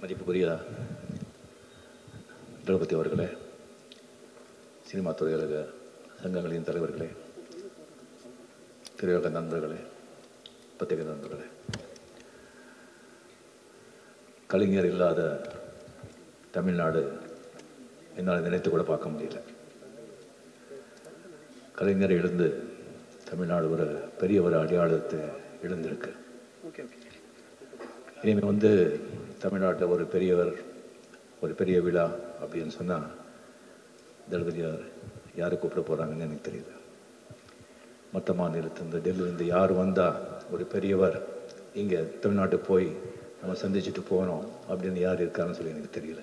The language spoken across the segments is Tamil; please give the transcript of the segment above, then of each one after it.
மதிப்புக்குரிய தளபதி அவர்களே சினிமா துறையுலக சங்கங்களின் தலைவர்களே திரையுலக நண்பர்களே பத்திரிகை நண்பர்களே கலைஞர் இல்லாத தமிழ்நாடு என்னால் நினைத்து கூட பார்க்க முடியல கலைஞர் எழுந்து தமிழ்நாடு ஒரு பெரிய ஒரு அடையாளத்தை இழந்திருக்கு இனிமேல் வந்து தமிழ்நாட்டில் ஒரு பெரியவர் ஒரு பெரிய விழா அப்படின்னு சொன்னால் தளபதியார் யாரை கூப்பிட போகிறாங்கன்னு எனக்கு தெரியல மற்ற மாநிலத்திலிருந்து டெல்லியிலேருந்து யார் வந்தால் ஒரு பெரியவர் இங்கே தமிழ்நாட்டுக்கு போய் நம்ம சந்திச்சுட்டு போகணும் அப்படின்னு யார் இருக்காருன்னு சொல்லி எனக்கு தெரியல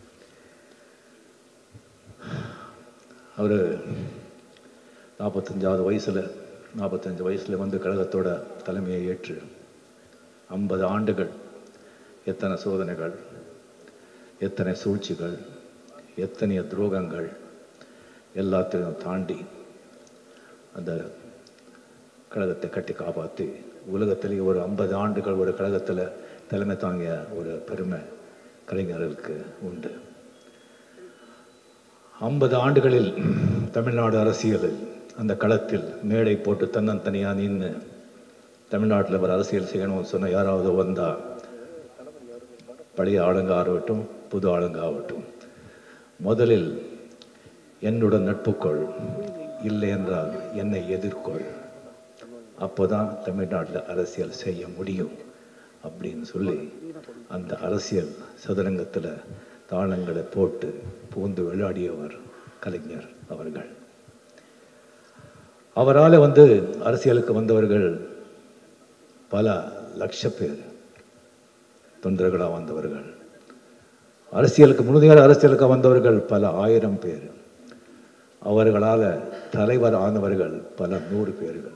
அவர் நாற்பத்தஞ்சாவது வயசில் நாற்பத்தஞ்சு வயசில் வந்து கழகத்தோட தலைமையை ஏற்று ஐம்பது ஆண்டுகள் எத்தனை சோதனைகள் எத்தனை சூழ்ச்சிகள் எத்தனைய துரோகங்கள் எல்லாத்தையும் தாண்டி அந்த கழகத்தை கட்டி காப்பாற்றி உலகத்திலேயே ஒரு ஐம்பது ஆண்டுகள் ஒரு கழகத்தில் தலைமை தாங்கிய ஒரு பெருமை கலைஞர்களுக்கு உண்டு ஐம்பது ஆண்டுகளில் தமிழ்நாடு அரசியலில் அந்த களத்தில் மேடை போட்டு தன்னந்தனியாக நின்று தமிழ்நாட்டில் ஒரு அரசியல் செய்யணும்னு சொன்ன யாராவது வந்தா பழைய ஆளுங்க ஆகட்டும் புது ஆளுங்க ஆகட்டும் முதலில் என்னுடன் நட்புக்கொள் இல்லை என்றால் என்னை எதிர்கொள் அப்போதான் தமிழ்நாட்டில் அரசியல் செய்ய முடியும் அப்படின்னு சொல்லி அந்த அரசியல் சதுரங்கத்தில் தாளங்களை போட்டு பூந்து விளையாடியவர் கலைஞர் அவர்கள் அவரால் வந்து அரசியலுக்கு வந்தவர்கள் பல லட்ச பேர் தொண்டர்களாக வந்தவர்கள் அரசியலுக்கு முழுமையான அரசியலுக்கு வந்தவர்கள் பல ஆயிரம் பேர் அவர்களால் தலைவர் ஆனவர்கள் பல நூறு பேர்கள்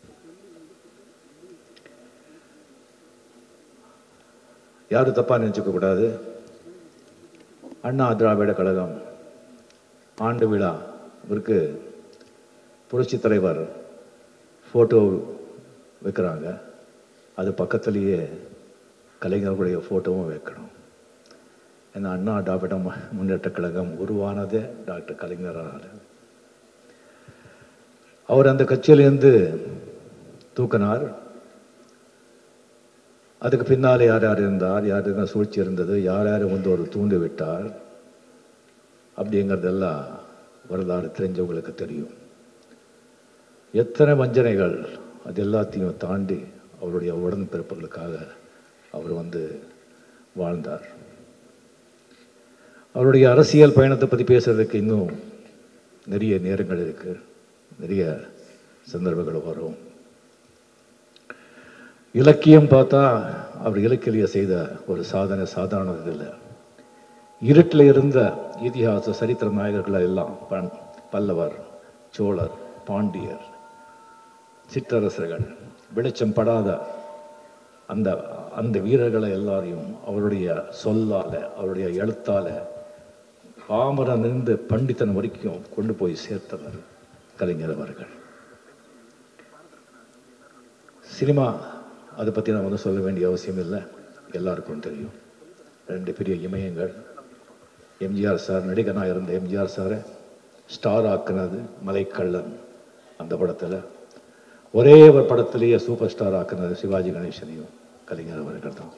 யாரும் தப்பா நினைச்சுக்க கூடாது அண்ணா திராவிட கழகம் ஆண்டு விழா இவருக்கு புரட்சி தலைவர் ஃபோட்டோ வைக்கிறாங்க அது பக்கத்துலேயே கலைஞர்களுடைய ஃபோட்டோவும் வைக்கணும் ஏன்னா அண்ணா திராவிட மு- முன்னேற்ற கழகம் உருவானதே டாக்டர் கலைஞரால் அவர் அந்த கட்சியிலேருந்து தூக்கினார் அதுக்கு பின்னாலே யார் யார் இருந்தார் யார் என்ன சூழ்ச்சி இருந்தது யார் யார் வந்து ஒரு தூண்டி விட்டார் அப்படிங்கிறதெல்லாம் வரலாறு தெரிஞ்சவங்களுக்கு தெரியும் எத்தனை வஞ்சனைகள் அது எல்லாத்தையும் தாண்டி அவருடைய உடன்பிறப்புகளுக்காக அவர் வந்து வாழ்ந்தார் அவருடைய அரசியல் பயணத்தை பற்றி பேசுறதுக்கு இன்னும் நிறைய நேரங்கள் இருக்கு நிறைய சந்தர்ப்பங்கள் வரும் இலக்கியம் பார்த்தா அவர் இலக்கிய செய்த ஒரு சாதனை சாதாரணது இல்லை இருட்டில் இருந்த இதிகாச சரித்திர நாயகர்கள் எல்லாம் பண் பல்லவர் சோழர் பாண்டியர் சிற்றரசர்கள் வெளிச்சம் படாத அந்த அந்த வீரர்களை எல்லாரையும் அவருடைய சொல்லால அவருடைய எழுத்தால பாமரன் இருந்து பண்டிதன் வரைக்கும் கொண்டு போய் சேர்த்தவர் கலைஞர் அவர்கள் சினிமா அதை பற்றி நான் வந்து சொல்ல வேண்டிய அவசியம் இல்லை எல்லாருக்கும் தெரியும் ரெண்டு பெரிய இமயங்கள் எம்ஜிஆர் சார் நடிகனாக இருந்த எம்ஜிஆர் சாரை ஸ்டார் ஆக்குனது மலைக்கள்ளன் அந்த படத்தில் ஒரே ஒரு படத்திலேயே சூப்பர் ஸ்டார் ஆக்குனது சிவாஜி கணேசனையும் கலைஞர் அவர்கள் தான்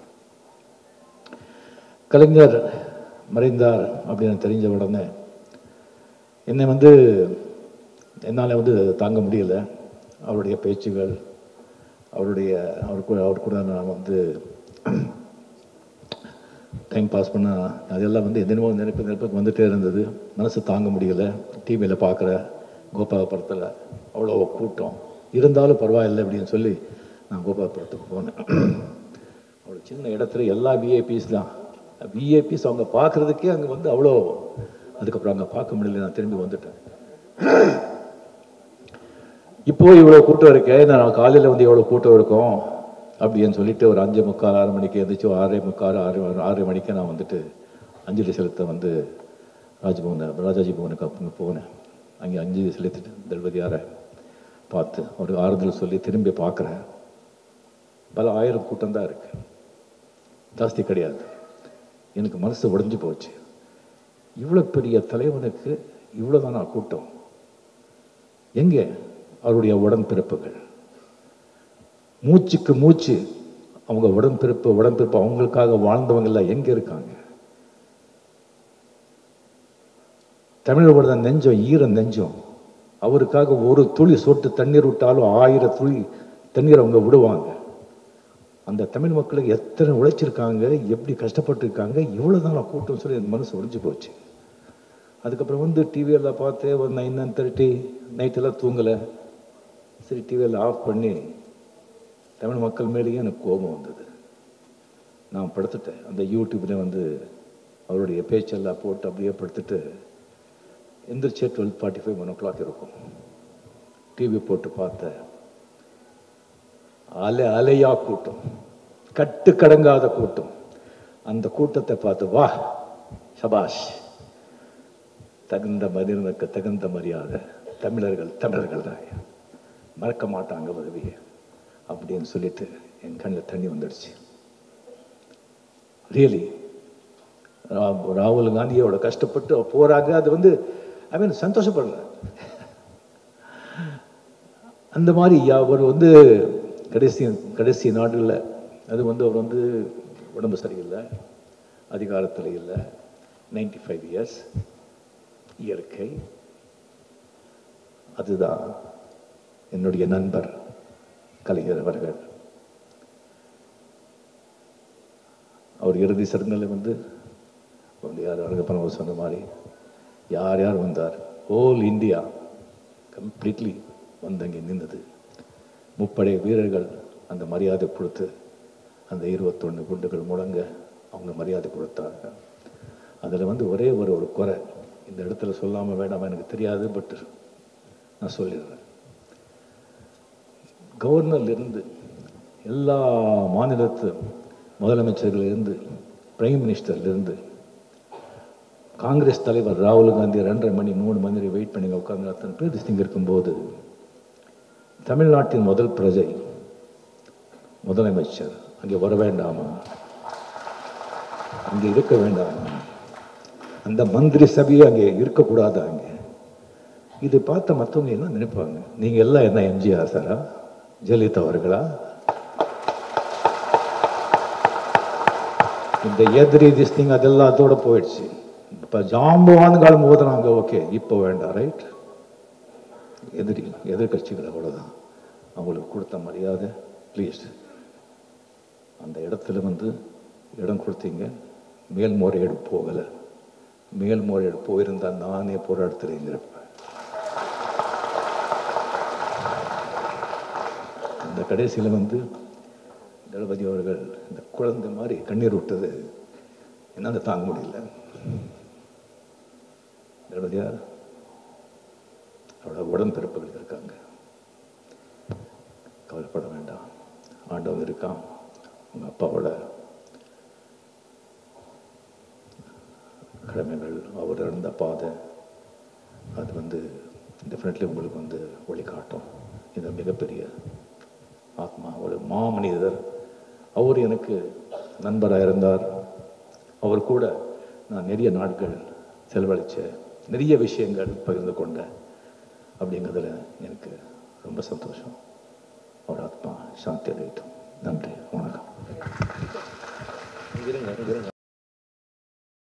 கலைஞர் மறைந்தார் அப்படின்னு தெரிஞ்ச உடனே என்னை வந்து என்னால் வந்து தாங்க முடியல அவருடைய பேச்சுகள் அவருடைய அவர் கூட அவர் கூட நான் வந்து டைம் பாஸ் பண்ண அதெல்லாம் வந்து எதினமோ நினைப்பு நினைப்புக்கு வந்துட்டே இருந்தது மனசு தாங்க முடியல டிவியில் பார்க்குற கோபாலபுரத்தில் அவ்வளோ கூட்டம் இருந்தாலும் பரவாயில்லை அப்படின்னு சொல்லி நான் கோபாலபுரத்துக்கு போனேன் அவ்வளோ சின்ன இடத்துல எல்லா விஐபிஸ் தான் விஐபிஸ் அவங்க பார்க்குறதுக்கே அங்கே வந்து அவ்வளோ அதுக்கப்புறம் அங்கே பார்க்க முடியல நான் திரும்பி வந்துட்டேன் இப்போ இவ்வளோ கூட்டம் இருக்கே நான் காலையில் வந்து எவ்வளோ கூட்டம் இருக்கும் அப்படின்னு சொல்லிட்டு ஒரு அஞ்சு முக்கால் ஆறு மணிக்கு எழுந்திரிச்சு ஆறே முக்கால் ஆறு ஆறு மணிக்கு நான் வந்துட்டு அஞ்சலி செலுத்த வந்து ராஜ்பவன் ராஜாஜி பவனுக்கு அப்போ போனேன் அங்கே அஞ்சலி செலுத்திட்டு தளபதியாரை பார்த்து ஒரு ஆறுதல் சொல்லி திரும்பி பார்க்குறேன் பல ஆயிரம் கூட்டம் தான் இருக்கு ஜாஸ்தி கிடையாது எனக்கு மனசு உடைஞ்சு போச்சு இவ்வளோ பெரிய தலைவனுக்கு இவ்வளோதானா கூட்டம் எங்கே அவருடைய உடன்பிறப்புகள் மூச்சுக்கு மூச்சு அவங்க உடன்பிறப்பு உடன்பிறப்பு அவங்களுக்காக வாழ்ந்தவங்க எல்லாம் எங்க இருக்காங்க தமிழோட நெஞ்சம் ஈர நெஞ்சம் அவருக்காக ஒரு துளி சொட்டு தண்ணீர் விட்டாலும் ஆயிரம் துளி தண்ணீர் அவங்க விடுவாங்க அந்த தமிழ் மக்களுக்கு எத்தனை உழைச்சிருக்காங்க எப்படி கஷ்டப்பட்டிருக்காங்க இவ்வளோதான் நான் கூட்டம் சொல்லி என் மனசு ஒழிஞ்சு போச்சு அதுக்கப்புறம் வந்து டிவியெல்லாம் பார்த்து ஒரு நைன் நைன் தேர்ட்டி நைட்டெல்லாம் தூங்கலை சரி டிவியில் ஆஃப் பண்ணி தமிழ் மக்கள் மேலேயே எனக்கு கோபம் வந்தது நான் படுத்துட்டேன் அந்த யூடியூப்ல வந்து அவருடைய பேச்செல்லாம் போட்டு அப்படியே படுத்துட்டு எந்திரிச்சே twelve forty five one o'clock இருக்கும் டிவி போட்டு பார்த்தேன் அலை அலையா கூட்டம் கட்டு கடங்காத கூட்டம் அந்த கூட்டத்தை பார்த்து வா சபாஷ் தகுந்த மனிதனுக்கு தகுந்த மரியாதை தமிழர்கள் தமிழர்கள் தான் மறக்க மாட்டாங்க உதவியை அப்படின்னு சொல்லிட்டு என் கண்ணில் தண்ணி வந்துடுச்சு ரியலி ராகுல் காந்தியோட கஷ்டப்பட்டு போறாங்க அது வந்து ஐ மீன் சந்தோஷப்படுறேன் அந்த மாதிரி அவர் வந்து கடைசி கடைசி நாடுகளில் அது வந்து அவர் வந்து உடம்பு சரியில்லை அதிகாரத்தில் இல்லை நைன்டி ஃபைவ் இயர்ஸ் இயற்கை அதுதான் என்னுடைய நண்பர் கலைஞர் அவர்கள் அவர் இறுதி சடங்குல வந்து வந்து யார் அழகப்பன் சொன்ன மாதிரி யார் யார் வந்தார் ஹோல் இந்தியா கம்ப்ளீட்லி வந்து அங்கே நின்றது முப்படை வீரர்கள் அந்த மரியாதை கொடுத்து அந்த இருபத்தொன்று குண்டுகள் முழங்க அவங்க மரியாதை கொடுத்தாங்க அதில் வந்து ஒரே ஒரு ஒரு குறை இந்த இடத்துல சொல்லாமல் வேண்டாமா எனக்கு தெரியாது பட் நான் சொல்லிடுறேன் கவர்னர்லேருந்து எல்லா மாநிலத்து முதலமைச்சர்களிலிருந்து பிரைம் மினிஸ்டர்லேருந்து காங்கிரஸ் தலைவர் ராகுல் காந்தி ரெண்டரை மணி மூணு மணி நேரம் வெயிட் பண்ணி உட்கார்ந்து அத்தனை பேர் இங்கே இருக்கும்போது தமிழ்நாட்டின் முதல் பிரஜை முதலமைச்சர் அங்கே வர வேண்டாமா அங்கே இருக்க வேண்டாமா அந்த மந்திரி சபையே அங்கே இருக்கக்கூடாதா அங்கே இது பார்த்த மற்றவங்க என்ன நினைப்பாங்க நீங்க எல்லாம் என்ன எம்ஜிஆர் சாரா ஜெயலலிதா அவர்களா இந்த எதிரி திஸ்திங் அதெல்லாம் அதோட போயிடுச்சு இப்ப ஜாம்பவான் காலம் ஓதுறாங்க ஓகே இப்போ வேண்டாம் ரைட் எதிரி எதிர்கட்சிகள் அவ்வளவுதான் அவங்களுக்கு கொடுத்த மரியாதை ப்ளீஸ் அந்த இடத்துல வந்து இடம் கொடுத்தீங்க மேல்முறையீடு போகலை மேல்முறையீடு போயிருந்தா நானே போராட்டத்தில் இருந்திருப்பேன் இந்த கடைசியில் வந்து தளபதி அவர்கள் இந்த குழந்தை மாதிரி கண்ணீர் விட்டது என்னால் தாங்க முடியல தளபதியார் அவரோட உடன்பிறப்புகள் இருக்காங்க கவலைப்பட வேண்டாம் ஆண்டவன் இருக்கான் உங்கள் அப்பாவோட கடமைகள் அவர் இருந்த பாதை அது வந்து டெஃபினெட்லி உங்களுக்கு வந்து வழிகாட்டும் இது மிகப்பெரிய ஆத்மா ஒரு மாமனிதர் அவர் எனக்கு நண்பராக இருந்தார் அவர் கூட நான் நிறைய நாட்கள் செலவழித்தேன் நிறைய விஷயங்கள் பகிர்ந்து கொண்டேன் அப்படிங்கிறதுல எனக்கு ரொம்ப சந்தோஷம் அவர் ஆத்மா சாந்தி அடையட்டும் நன்றி வணக்கம்